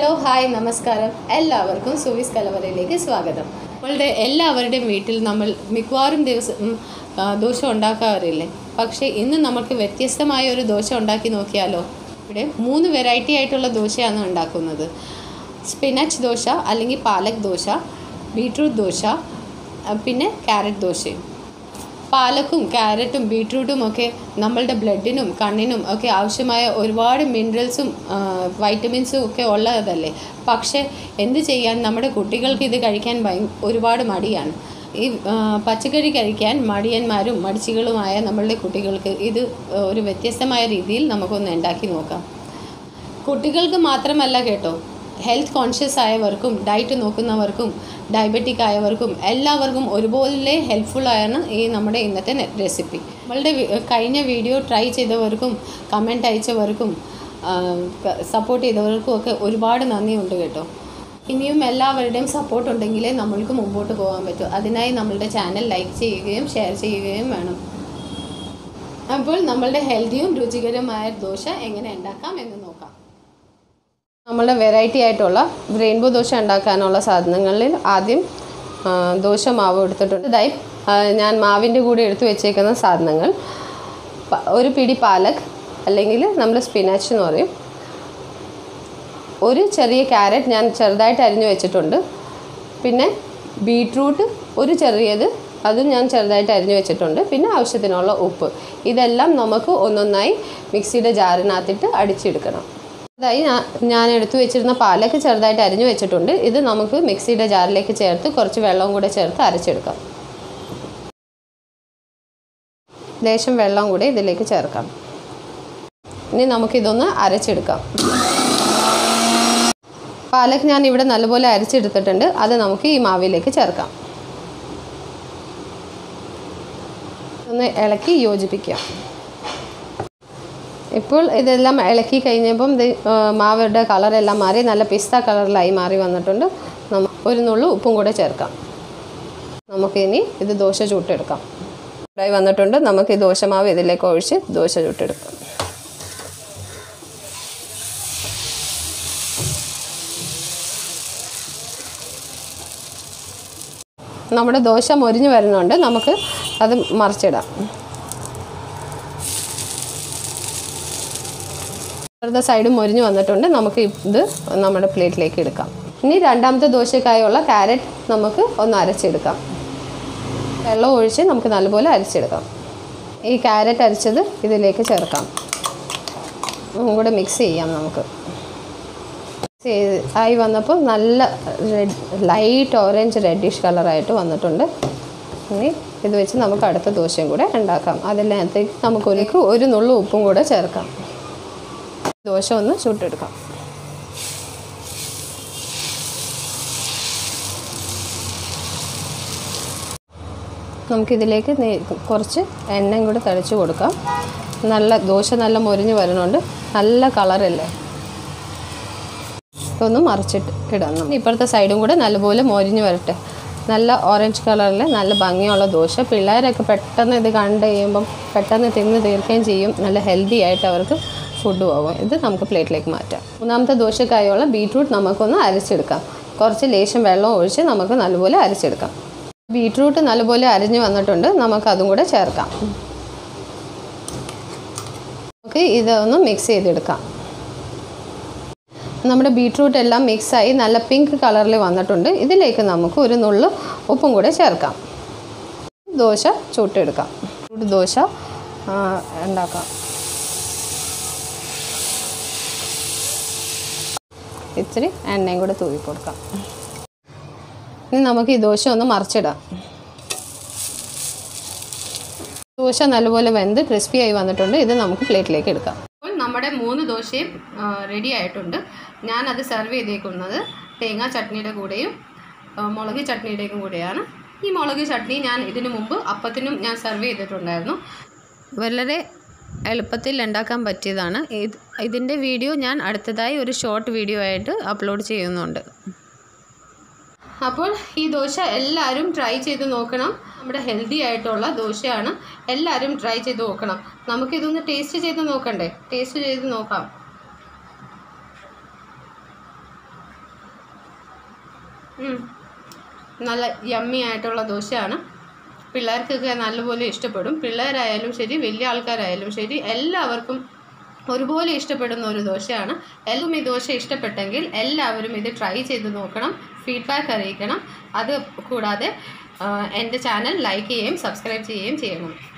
Hello hi നമസ്കാരം എല്ലാവർക്കും സുവിസ് കലവറയിലേക്ക് സ്വാഗതം നമ്മളുടെ എല്ലാവരുടെയും വീട്ടിൽ നമ്മൾ മിക്കവാറും ദിവസം ഉം, ആ, ദോശ ഉണ്ടാക്കാറില്ലേ പക്ഷേ ഇന്ന് നമുക്ക് വ്യത്യസ്തമായ ഒരു ദോശ ഉണ്ടാക്കി നോക്കിയാലോ ഇവിടെ മൂന്ന് വെറൈറ്റി ആയിട്ടുള്ള ദോശയാണ് ഉണ്ടാക്കുന്നത് സ്പിനച്ച് ദോശ അല്ലെങ്കിൽ പാലക് ദോശ ബീട്രൂട്ട് ദോശ ആ, പിന്നെ ക്യാരറ്റ് ദോശയും പാലക്കും ക്യാരറ്റും ബീട്രൂട്ടും ഒക്കെ നമ്മളുടെ ബ്ലഡിനും കണ്ണിനും ഒക്കെ ആവശ്യമായ ഒരുപാട് മിനറൽസും വൈറ്റമിൻസും ഒക്കെ ഉള്ളതല്ലേ പക്ഷേ എന്ത് ചെയ്യാൻ നമ്മുടെ കുട്ടികൾക്ക് ഇത് കഴിക്കാൻ ഭയ ഒരുപാട് മടിയാണ് ഈ ആ, പച്ചക്കറി കഴിക്കാൻ മടിയന്മാരും മടിച്ചികളുമായ നമ്മളുടെ കുട്ടികൾക്ക് ഇത് ഒരു വ്യത്യസ്തമായ രീതിയിൽ നമുക്കൊന്ന് ഉണ്ടാക്കി നോക്കാം കുട്ടികൾക്ക് മാത്രമല്ല കേട്ടോ ഹെൽത്ത് കോൺഷ്യസ് ആയവർക്കും ഡയറ്റ് നോക്കുന്നവർക്കും ഡയബറ്റിക് ആയവർക്കും എല്ലാവർക്കും ഒരുപോലെ ഹെൽപ്ഫുൾ ആണ് ഈ നമ്മുടെ ഇന്നത്തെ റെസിപ്പി നമ്മളുടെ വി- കഴിഞ്ഞ വീഡിയോ ട്രൈ ചെയ്തവർക്കും കമൻറ്റ് അയച്ചവർക്കും സപ്പോർട്ട് ചെയ്തവർക്കും ഒക്കെ ഒരുപാട് നന്ദിയുണ്ട് കേട്ടോ ഇനിയും എല്ലാവരുടെയും സപ്പോർട്ട് ഉണ്ടെങ്കിലേ നമ്മൾക്ക് മുമ്പോട്ട് പോകാൻ പറ്റൂ അതിനായി നമ്മളുടെ ചാനൽ ലൈക്ക് ചെയ്യുകയും ഷെയർ ചെയ്യുകയും വേണം അപ്പോൾ നമ്മളുടെ ഹെൽത്തിയും രുചികരമായ ദോശ എങ്ങനെ ഉണ്ടാക്കാം എന്ന് നോക്കാം നമ്മളുടെ വെറൈറ്റി ആയിട്ടുള്ള റെയിൻബോ ദോശ ഉണ്ടാക്കാനുള്ള സാധനങ്ങളിൽ ആദ്യം ആ, ദോശ മാവ് എടുത്തിട്ടുണ്ട് ഇതായി ആ, ഞാൻ മാവിൻ്റെ കൂടെ എടുത്തു വെച്ചേക്കുന്ന സാധനങ്ങൾ പ- ഒരു പിടി പാലക് അല്ലെങ്കിൽ നമ്മൾ സ്പിനാച്ച് എന്ന് പറയും ഒരു ചെറിയ ക്യാരറ്റ് ഞാൻ ചെറുതായിട്ട് അരിഞ്ഞു വെച്ചിട്ടുണ്ട് പിന്നെ ബീട്രൂട്ട് ഒരു ചെറിയത് അതും ഞാൻ ചെറുതായിട്ട് അരിഞ്ഞു വെച്ചിട്ടുണ്ട് പിന്നെ ആവശ്യത്തിനുള്ള ഉപ്പ് ഇതെല്ലാം നമുക്ക് ഒന്നൊന്നായി മിക്സിയുടെ ജാറിനകത്തിട്ട് അടിച്ചെടുക്കണം അതായി ഞാൻ ഞാൻ എടുത്തു വെച്ചിരുന്ന പാലൊക്കെ ചെറുതായിട്ട് അരിഞ്ഞു വെച്ചിട്ടുണ്ട് ഇത് നമുക്ക് മിക്സിയുടെ ജാറിലേക്ക് ചേർത്ത് കുറച്ച് വെള്ളവും കൂടെ ചേർത്ത് അരച്ചെടുക്കാം ലേശം വെള്ളം കൂടെ ഇതിലേക്ക് ചേർക്കാം ഇനി നമുക്കിതൊന്ന് അരച്ചെടുക്കാം പാലക് ഞാൻ ഇവിടെ നല്ലപോലെ അരച്ചെടുത്തിട്ടുണ്ട് അത് നമുക്ക് ഈ മാവിലേക്ക് ചേർക്കാം ഒന്ന് ഇളക്കി യോജിപ്പിക്കാം ഇപ്പോൾ ഇതെല്ലാം ഇളക്കി കഴിഞ്ഞപ്പം ഇത് ആ, മാവയുടെ കളറെല്ലാം മാറി നല്ല പിസ്ത കളറിലായി മാറി വന്നിട്ടുണ്ട് നമ്മ ഒരു നുള്ളു ഉപ്പും കൂടെ ചേർക്കാം നമുക്കിനി ഇത് ദോശ ചുട്ടെടുക്കാം ഇതായി വന്നിട്ടുണ്ട് നമുക്ക് ഈ ദോശമാവ് ഇതിലേക്ക് ഒഴിച്ച് ദോശ ചുട്ടെടുക്കാം നമ്മുടെ ദോശ മൊരിഞ്ഞ് വരുന്നുണ്ട് നമുക്ക് അത് മറിച്ചിടാം ഇപ്പുറത്തെ സൈഡ് മൊരിഞ്ഞ് വന്നിട്ടുണ്ട് നമുക്ക് ഇത് നമ്മുടെ പ്ലേറ്റിലേക്ക് എടുക്കാം ഇനി രണ്ടാമത്തെ ദോശക്കായുള്ള ക്യാരറ്റ് നമുക്ക് ഒന്ന് അരച്ചെടുക്കാം വെള്ളം ഒഴിച്ച് നമുക്ക് നല്ലപോലെ അരച്ചെടുക്കാം ഈ ക്യാരറ്റ് അരച്ചത് ഇതിലേക്ക് ചേർക്കാം ഒന്നും കൂടെ മിക്സ് ചെയ്യാം നമുക്ക് മിക്സ് ചെയ്ത് ആയി വന്നപ്പോൾ നല്ല റെഡ് ലൈറ്റ് ഓറഞ്ച് റെഡിഷ് കളറായിട്ട് വന്നിട്ടുണ്ട് ഇനി ഇത് വെച്ച് നമുക്ക് അടുത്ത ദോശയും കൂടെ ഉണ്ടാക്കാം അതിനകത്തേക്ക് നമുക്കൊരു ഒരു നുള്ളു ഉപ്പും കൂടെ ചേർക്കാം ദോശ ഒന്ന് ചുട്ടെടുക്കാം നമുക്കിതിലേക്ക് നേ- കുറച്ച് എണ്ണയും കൂടെ തളിച്ച് കൊടുക്കാം നല്ല ദോശ നല്ല മൊരിഞ്ഞ് വരുന്നുണ്ട് നല്ല കളറല്ലേ ഇതൊന്ന് മറിച്ചിട്ട് ഇടാം നമ്മൾ ഇപ്പുറത്തെ സൈഡും കൂടെ നല്ലപോലെ മൊരിഞ്ഞ് വരട്ടെ നല്ല ഓറഞ്ച് കളറിൽ നല്ല ഭംഗിയുള്ള ദോശ പിള്ളേരൊക്കെ പെട്ടെന്ന് ഇത് കണ്ട് കഴിയുമ്പം പെട്ടെന്ന് തിന്ന് തീർക്കുകയും ചെയ്യും നല്ല ഹെൽത്തി ആയിട്ട് അവർക്ക് ഫുഡ് പോകും ഇത് നമുക്ക് പ്ലേറ്റിലേക്ക് മാറ്റാം മൂന്നാമത്തെ ദോശക്കായുള്ള ബീട്രൂട്ട് നമുക്കൊന്ന് അരച്ചെടുക്കാം കുറച്ച് ലേശം വെള്ളം ഒഴിച്ച് നമുക്ക് നല്ലപോലെ അരച്ചെടുക്കാം ബീട്രൂട്ട് നല്ലപോലെ അരിഞ്ഞ് വന്നിട്ടുണ്ട് നമുക്ക് അതും കൂടെ ചേർക്കാം നമുക്ക് ഇതൊന്ന് മിക്സ് ചെയ്തെടുക്കാം നമ്മുടെ ബീട്രൂട്ട് എല്ലാം മിക്സായി നല്ല പിങ്ക് കളറിൽ വന്നിട്ടുണ്ട് ഇതിലേക്ക് നമുക്ക് ഒരു നുള്ളു ഉപ്പും കൂടെ ചേർക്കാം ദോശ ചുട്ടെടുക്കാം ചൂട് ദോശ ആ, ഉണ്ടാക്കാം ഇച്ചിരി എണ്ണയും കൂടെ തൂവി കൊടുക്കാം ഇനി നമുക്ക് ഈ ദോശ ഒന്ന് മറിച്ചിടാം ദോശ നല്ലപോലെ വെന്ത് ക്രിസ്പി ആയി വന്നിട്ടുണ്ട് ഇത് നമുക്ക് പ്ലേറ്റിലേക്ക് എടുക്കാം അപ്പോൾ നമ്മുടെ മൂന്ന് ദോശയും റെഡി ആയിട്ടുണ്ട് ഞാൻ അത് സെർവ് ചെയ്തേക്കുന്നത് തേങ്ങാ ചട്നിയുടെ കൂടെയും ആ, മുളക് ചട്നിയുടെയും കൂടെയാണ് ഈ മുളക് ചട്നി ഞാൻ ഇതിനു മുമ്പ് അപ്പത്തിനും ഞാൻ സെർവ് ചെയ്തിട്ടുണ്ടായിരുന്നു വളരെ എളുപ്പത്തിൽ ഉണ്ടാക്കാൻ പറ്റിയതാണ് ഇത് ഇതിൻ്റെ വീഡിയോ ഞാൻ അടുത്തതായി ഒരു ഷോർട്ട് വീഡിയോ ആയിട്ട് അപ്ലോഡ് ചെയ്യുന്നുണ്ട് അപ്പോൾ ഈ ദോശ എല്ലാവരും ട്രൈ ചെയ്ത് നോക്കണം നമ്മുടെ ഹെൽത്തി ആയിട്ടുള്ള ദോശയാണ് എല്ലാവരും ട്രൈ ചെയ്ത് നോക്കണം നമുക്കിതൊന്ന് ടേസ്റ്റ് ചെയ്ത് നോക്കണ്ടേ ടേസ്റ്റ് ചെയ്ത് നോക്കാം ഉം. നല്ല യമ്മി ആയിട്ടുള്ള ദോശയാണ് പിള്ളേർക്കൊക്കെ നല്ലപോലെ ഇഷ്ടപ്പെടും പിള്ളേരായാലും ശരി വലിയ ആൾക്കാരായാലും ശരി എല്ലാവർക്കും ഒരുപോലെ ഇഷ്ടപ്പെടുന്ന ഒരു ദോശയാണ് എല്ലാവരും ഈ ദോശ ഇഷ്ടപ്പെട്ടെങ്കിൽ എല്ലാവരും ഇത് ട്രൈ ചെയ്ത് നോക്കണം ഫീഡ്ബാക്ക് അറിയിക്കണം അത് കൂടാതെ ആ, എൻ്റെ ചാനൽ ലൈക്ക് ചെയ്യുകയും സബ്സ്ക്രൈബ് ചെയ്യുകയും ചെയ്യണം